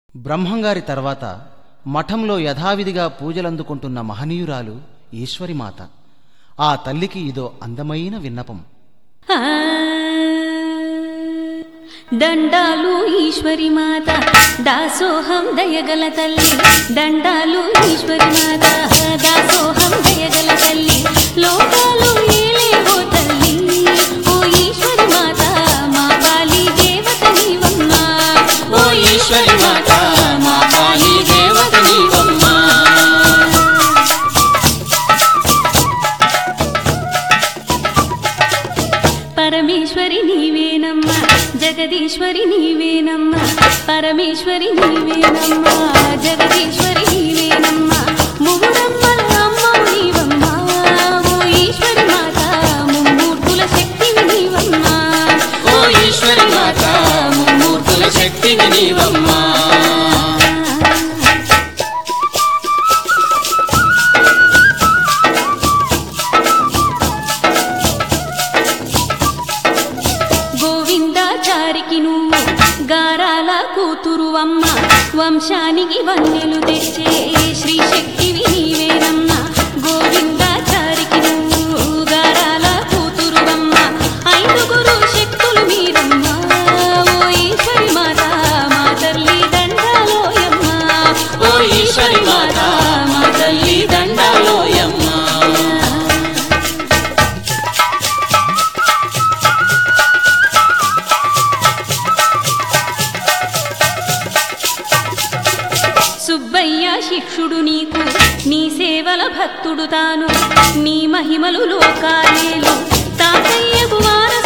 బ్రహ్మంగారి తర్వాత మఠంలో యథావిధిగా పూజలందుకుంటున్న మహనీయురాలు ఈశ్వరిమాత ఆ తల్లికి ఇదో అందమైన విన్నపం ఆ, దండాలు ఈశ్వరి మాత దాసోహం దయగల తల్లి దండాలు ఈశ్వరి మాత దాసోహం దయగల తల్లి లోకాలు ఏలేవో తల్లి ఓ ఈశ్వరి మాత మా కాళీ దేవత నీవమ్మా ఓ ఈశ్వరి మాత మా కాళీ దేవత నీవమ్మా పరమేశ్వరి నీవేనమ్మా జగదీశ్వరి నీవేనమ్మా పరమేశ్వరి నీవేనమ్మా జగదీశ్వరి నీవేనమ్మా ముగుడమ్మల అమ్మ నీవమ్మా ఓ ఈశ్వరి మాత ముమ్మూర్తుల శక్తివి నీవమ్మా ఓ ఈశ్వరి మాత ముమ్మూర్తుల శక్తివి నీవమ్మా గోవిందాచారికి నువ్వు గారాల కూతురు అమ్మ వంశానికి వన్నెలు తెచ్చే శ్రీ శక్తివి నీవేనమ్మ గోవిందాచారికి నువ్వు గారాల కూతురు అమ్మ ఐదుగురు శక్తులు మీరమ్మ ఓ ఈశ్వరి మాత మా తల్లి దండాలోయమ్మ ఓ ఈశ్వరి మాత మా తల్లి దండాలోయమ్మా సుబ్బయ్య శిష్యుడు నీకు నీ సేవల భక్తుడు తాను నీ మహిమలు లోకాలేలు తాతయ్య కుమార